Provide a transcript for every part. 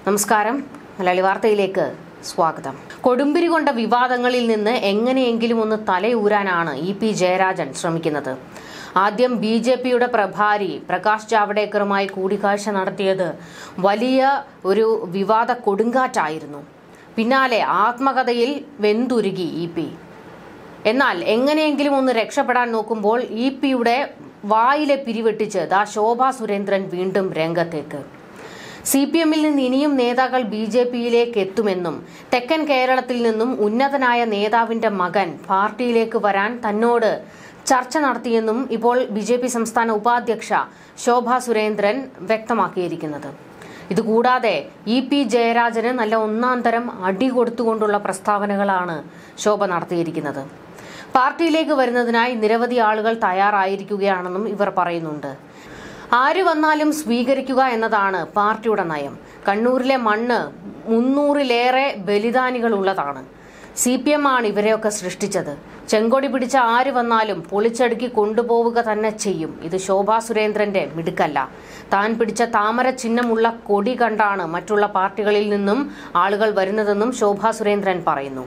നമസ്കാരം മലയാളി വാർത്തയിലേക്ക് സ്വാഗതം കൊടുമ്പിരി കൊണ്ട വിവാദങ്ങളിൽ നിന്ന് എങ്ങനെയെങ്കിലും ഒന്ന് തലയൂരാനാണ് ഇ പി ജയരാജൻ ശ്രമിക്കുന്നത് ആദ്യം ബി ജെ പിയുടെ പ്രഭാരി പ്രകാശ് ജാവ്ഡേക്കറുമായി കൂടിക്കാഴ്ച നടത്തിയത് വലിയ ഒരു വിവാദ കൊടുങ്കാറ്റായിരുന്നു പിന്നാലെ ആത്മകഥയിൽ വെന്തുരുകി ഇ പി എന്നാൽ എങ്ങനെയെങ്കിലും ഒന്ന് രക്ഷപ്പെടാൻ നോക്കുമ്പോൾ ഇ പിയുടെ വായിലെ പിരിവെട്ടിച്ച് ദാ ശോഭാ സുരേന്ദ്രൻ വീണ്ടും രംഗത്തേക്ക് സി പി എമ്മിൽ നിന്ന് ഇനിയും നേതാക്കൾ ബി ജെ പിയിലേക്ക് എത്തുമെന്നും തെക്കൻ കേരളത്തിൽ നിന്നും ഉന്നതനായ നേതാവിന്റെ മകൻ പാർട്ടിയിലേക്ക് വരാൻ തന്നോട് ചർച്ച നടത്തിയെന്നും ഇപ്പോൾ ബി ജെ പി സംസ്ഥാന ഉപാധ്യക്ഷ ശോഭാ സുരേന്ദ്രൻ വ്യക്തമാക്കിയിരിക്കുന്നത് ഇതുകൂടാതെ ഇ പി ജയരാജന് നല്ല ഒന്നാം തരം അടി കൊടുത്തുകൊണ്ടുള്ള പ്രസ്താവനകളാണ് ശോഭ നടത്തിയിരിക്കുന്നത് പാർട്ടിയിലേക്ക് വരുന്നതിനായി നിരവധി ആളുകൾ തയ്യാറായിരിക്കുകയാണെന്നും ഇവർ പറയുന്നുണ്ട് ആര് വന്നാലും സ്വീകരിക്കുക എന്നതാണ് പാർട്ടിയുടെ നയം കണ്ണൂരിലെ മണ്ണ് മുന്നൂറിലേറെ ബലിദാനികളുള്ളതാണ് സി പി എം ആണ് ഇവരെയൊക്കെ സൃഷ്ടിച്ചത് ചെങ്കൊടി പിടിച്ച ആര് വന്നാലും പൊളിച്ചടുക്കി കൊണ്ടുപോവുക തന്നെ ചെയ്യും ഇത് ശോഭാ സുരേന്ദ്രന്റെ മിടുക്കല്ല താൻ പിടിച്ച താമര ചിഹ്നമുള്ള കൊടി കണ്ടാണ് മറ്റുള്ള പാർട്ടികളിൽ നിന്നും ആളുകൾ വരുന്നതെന്നും ശോഭാ സുരേന്ദ്രൻ പറയുന്നു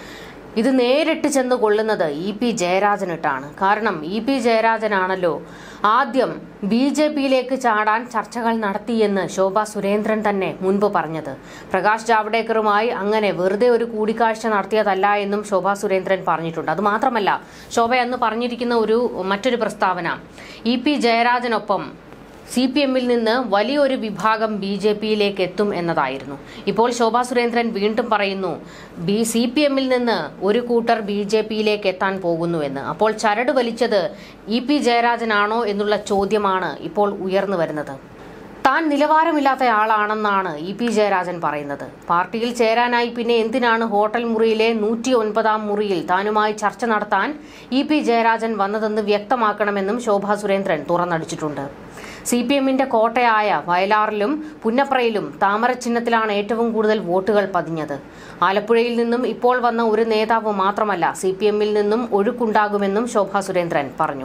ഇത് നേരിട്ട് ചെന്ന് കൊള്ളുന്നത് ഇ പി ജയരാജനിട്ടാണ് കാരണം ഇ പി ജയരാജനാണല്ലോ ആദ്യം ബി ജെ പിയിലേക്ക് ചാടാൻ ചർച്ചകൾ നടത്തിയെന്ന് ശോഭ സുരേന്ദ്രൻ തന്നെ മുൻപ് പറഞ്ഞത് പ്രകാശ് ജാവ്ഡേക്കറുമായി അങ്ങനെ വെറുതെ ഒരു കൂടിക്കാഴ്ച നടത്തിയതല്ല എന്നും ശോഭ സുരേന്ദ്രൻ പറഞ്ഞിട്ടുണ്ട് അത് മാത്രമല്ല ശോഭ അന്ന് പറഞ്ഞിരിക്കുന്ന ഒരു മറ്റൊരു പ്രസ്താവന ഇ പി ജയരാജനൊപ്പം സി പി എമ്മിൽ നിന്ന് വലിയൊരു വിഭാഗം ബി ജെ പിയിലേക്ക് എത്തും എന്നതായിരുന്നു ഇപ്പോൾ ശോഭാ സുരേന്ദ്രൻ വീണ്ടും പറയുന്നു ബി സി പി എമ്മിൽ നിന്ന് ഒരു കൂട്ടർ ബി ജെ പിയിലേക്ക് എത്താൻ പോകുന്നുവെന്ന് അപ്പോൾ ചരട് വലിച്ചത് ഇ പി ജയരാജനാണോ എന്നുള്ള ചോദ്യമാണ് ഇപ്പോൾ ഉയർന്നു വരുന്നത് താൻ നിലവാരമില്ലാത്ത ആളാണെന്നാണ് ഇ പി ജയരാജൻ പറയുന്നത് പാർട്ടിയിൽ ചേരാനായി പിന്നെ എന്തിനാണ് ഹോട്ടൽ മുറിയിലെ നൂറ്റി ഒൻപതാം മുറിയിൽ താനുമായി ചർച്ച നടത്താൻ ഇ പി ജയരാജൻ വന്നതെന്ന് വ്യക്തമാക്കണമെന്നും ശോഭാ സുരേന്ദ്രൻ തുറന്നടിച്ചിട്ടുണ്ട് സി പി എമ്മിന്റെ കോട്ടയായ വയലാറിലും പുന്നപ്രയിലും താമര ചിഹ്നത്തിലാണ് ഏറ്റവും കൂടുതൽ വോട്ടുകൾ പതിഞ്ഞത് ആലപ്പുഴയിൽ നിന്നും ഇപ്പോൾ വന്ന ഒരു നേതാവ് മാത്രമല്ല സി പി എമ്മിൽ നിന്നും ഒഴുക്കുണ്ടാകുമെന്നും ശോഭാ സുരേന്ദ്രൻ പറഞ്ഞു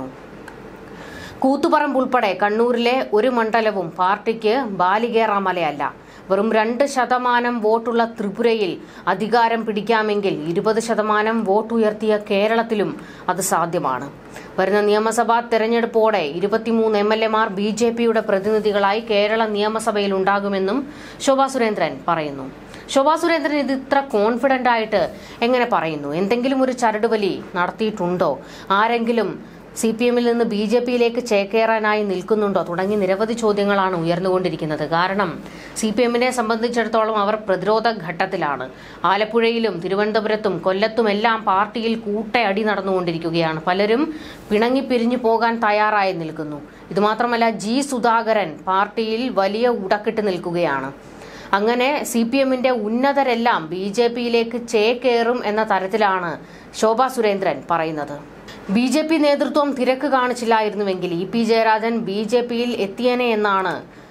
കൂത്തുപറമ്പ് ഉൾപ്പെടെ കണ്ണൂരിലെ ഒരു മണ്ഡലവും പാർട്ടിക്ക് ബാലികേറാമലയല്ല വെറും രണ്ട് ശതമാനം വോട്ടുള്ള ത്രിപുരയിൽ അധികാരം പിടിക്കാമെങ്കിൽ ഇരുപത് ശതമാനം വോട്ടുയർത്തിയ കേരളത്തിലും അത് സാധ്യമാണ് വരുന്ന നിയമസഭാ തെരഞ്ഞെടുപ്പോടെ ഇരുപത്തിമൂന്ന് എം എൽ എമാർ ബി ജെ പിയുടെ പ്രതിനിധികളായി കേരള നിയമസഭയിൽ ഉണ്ടാകുമെന്നും ശോഭാ സുരേന്ദ്രൻ പറയുന്നു ശോഭാ സുരേന്ദ്രൻ ഇത് ഇത്ര കോൺഫിഡന്റ് ആയിട്ട് എങ്ങനെ പറയുന്നു എന്തെങ്കിലും ഒരു ചരടുവലി നടത്തിയിട്ടുണ്ടോ ആരെങ്കിലും സി പി എമ്മിൽ നിന്ന് ബി ജെ പിയിലേക്ക് ചേക്കേറാനായി നിൽക്കുന്നുണ്ടോ തുടങ്ങി നിരവധി ചോദ്യങ്ങളാണ് ഉയർന്നുകൊണ്ടിരിക്കുന്നത് കാരണം സി പി എമ്മിനെ സംബന്ധിച്ചിടത്തോളം അവർ പ്രതിരോധ ഘട്ടത്തിലാണ് ആലപ്പുഴയിലും തിരുവനന്തപുരത്തും കൊല്ലത്തുമെല്ലാം പാർട്ടിയിൽ കൂട്ടയടി നടന്നുകൊണ്ടിരിക്കുകയാണ് പലരും പിണങ്ങിപ്പിരിഞ്ഞു പോകാൻ തയ്യാറായി നിൽക്കുന്നു ഇതുമാത്രമല്ല ജി സുധാകരൻ പാർട്ടിയിൽ വലിയ ഉടക്കിട്ട് നിൽക്കുകയാണ് അങ്ങനെ സി പി എമ്മിന്റെ ഉന്നതരെല്ലാം ബി ജെ പിയിലേക്ക് ചേക്കേറും എന്ന തരത്തിലാണ് ശോഭാ സുരേന്ദ്രൻ പറയുന്നത് ബി ജെ പി നേതൃത്വം തിരക്ക് കാണിച്ചില്ലായിരുന്നുവെങ്കിൽ E P Jayarajan B J പിയിൽ എത്തിയനെ എന്നാണ്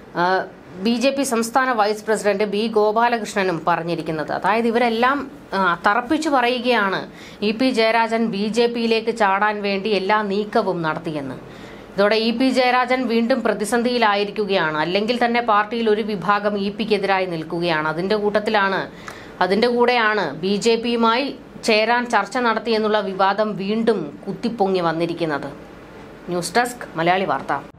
ബി ജെ പി സംസ്ഥാന വൈസ് പ്രസിഡന്റ് ബി ഗോപാലകൃഷ്ണനും പറഞ്ഞിരിക്കുന്നത് അതായത് ഇവരെല്ലാം ആ, തറപ്പിച്ചു പറയുകയാണ് E P Jayarajan B J പിയിലേക്ക് ചാടാൻ വേണ്ടി എല്ലാ നീക്കവും നടത്തിയെന്ന് ഇതോടെ ഇ പി ജയരാജൻ വീണ്ടും പ്രതിസന്ധിയിലായിരിക്കുകയാണ് അല്ലെങ്കിൽ തന്നെ പാർട്ടിയിൽ ഒരു വിഭാഗം ഇ പിക്കെതിരായി നിൽക്കുകയാണ് അതിന്റെ കൂട്ടത്തിലാണ് അതിന്റെ കൂടെയാണ് ബി ജെ പിയുമായി ചേരാൻ ചർച്ച നടത്തിയെന്നുള്ള വിവാദം വീണ്ടും കുത്തിപ്പൊങ്ങി വന്നിരിക്കുന്നത് ന്യൂസ് ഡെസ്ക് മലയാളി വാർത്ത